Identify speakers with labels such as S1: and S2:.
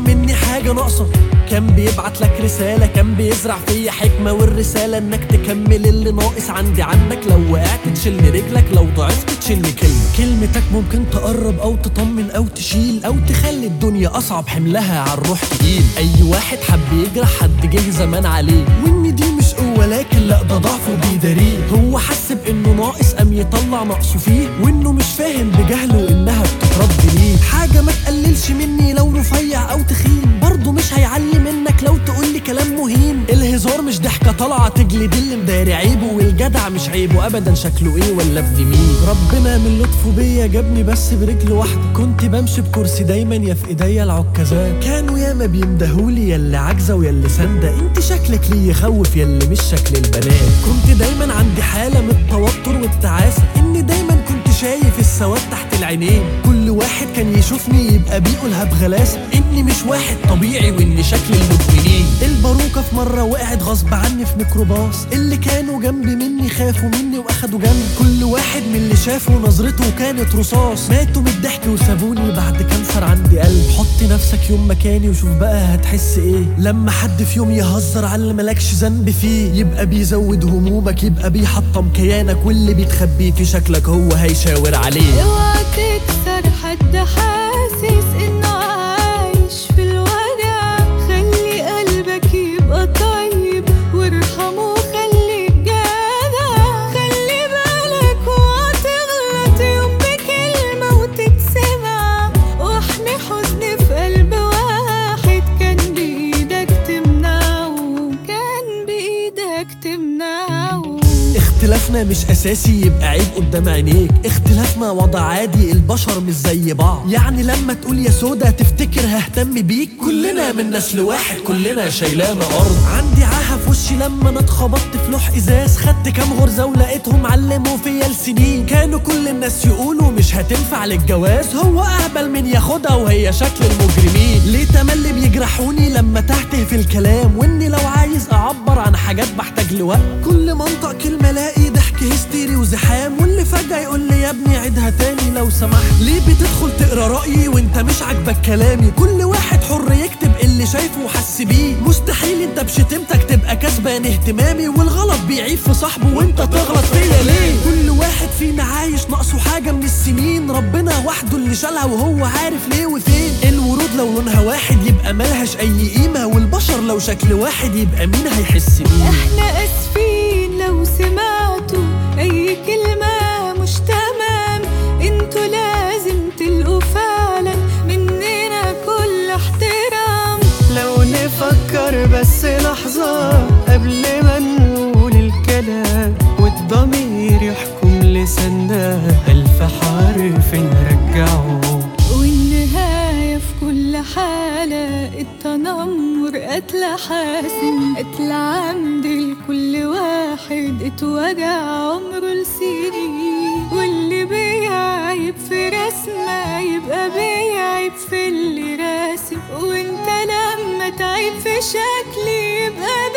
S1: مني حاجة ناقصة كان بيبعت لك رسالة كان بيزرع فيا حكمة والرسالة انك تكمل اللي ناقص عندي عنك لو وقعت تشيلني رجلك لو ضعفت تشيلني كلمة كلمتك ممكن تقرب او تطمن او تشيل او تخلي الدنيا اصعب حملها على الروح تقيل اي واحد حب يجرح حد جه زمان عليه وان دي مش قوة لكن لا ده ضعفه بيداريه هو حس بانه ناقص قام يطلع نقصه فيه وانه مش فاهم بجهله انها بتترد ليه حاجة ما تقللش مني لو رفيع او تخين برضه مش هيعلي منك لو تقولي كلام مهين الهزار مش ضحكة طالعة تجلد اللي مداري عيبه والجدع مش عيبه ابدا شكله ايه ولا ابن مين ربنا من لطفه بيا جابني بس برجل واحدة كنت بمشي بكرسي دايما يا في ايديا العكازات كانوا ياما بيندهولي ياللي عاجزة وياللي ساندة انت شكلك ليه يخوف ياللي مش شكل البنات كنت دايما عندي حالة من التوتر والتعاسة اني دايما كنت شايف السواد تحت العينين كل واحد كان يشوفني يبقى بيقولها بغلاسة اني مش واحد طبيعي واني شكل المدمنين الباروكة في مرة وقعت غصب عني في ميكروباص اللي كانوا جنبي مني خافوا مني واخدوا جنب كل واحد من اللي شافه نظرته كانت رصاص ماتوا من الضحك وسابوني بعد كانسر عندي قلب حط نفسك يوم مكاني وشوف بقى هتحس ايه لما حد في يوم يهزر على اللي ملكش ذنب فيه يبقى بيزود همومك يبقى بيحطم كيانك واللي بيتخبي في شكلك هو هيشاور عليه
S2: اوعى تكسر حد حاسس انه عايش في الوجع خلي قلبك يبقى طيب وارحمه وخليك جدع خلي بالك وهتغلط يوم بكلمة وتتسمع واحمي حزن في قلب واحد كان بإيدك تمنعه كان بإيدك تمنعه
S1: اختلافنا مش اساسي يبقى عيب قدام عينيك اختلافنا وضع عادي البشر مش زي بعض يعني لما تقول يا سودا تفتكر ههتم بيك كلنا من نسل واحد كلنا شايلانا ارض عندي عاهه في وشي لما انا اتخبطت في لوح ازاز خدت كام غرزه ولقيتهم علموا فيا لسنين كانوا كل الناس يقولوا مش هتنفع للجواز هو اهبل من ياخدها وهي شكل المجرمين ليه تملي بيجرحوني لما تهته في الكلام واني لو عايز اعبر عن حاجات بحتاج لوقت كل ما انطق كلمه الاقي ضحك هستيري وزحام واللي فجاه يقول لي يا ابني عيدها تاني لو سمحت ليه بتدخل تقرا رايي وانت مش عاجبك كلامي كل واحد حر يكتب اللي شايفه وحس بيه مستحيل انت بشتمتك تبقى كسبان اهتمامي والغلط بيعيب في صاحبه وانت تغلط فيا ليه كل واحد فينا عايش ناقصه حاجه من السنين ربنا وحده اللي شالها وهو عارف ليه وفين الورود لو لونها واحد يبقى ملهاش اي قيمه والبشر لو شكل واحد يبقى مين هيحس بيه
S2: احنا اسفين لو سمعتوا اي كلمة مش تمام انتوا لازم تلقوا فعلا مننا كل احترام
S3: لو نفكر بس لحظة قبل ما نقول الكلام والضمير يحكم لساننا ألف حرف نرجعه
S2: والنهاية في كل حالة التنمر قتل حاسم قتل عمد لكل واحد اتوجع عمره لسنين واللي بيعيب في رسمة يبقى بيعيب في اللي راسم وانت لما تعيب في شكلي يبقى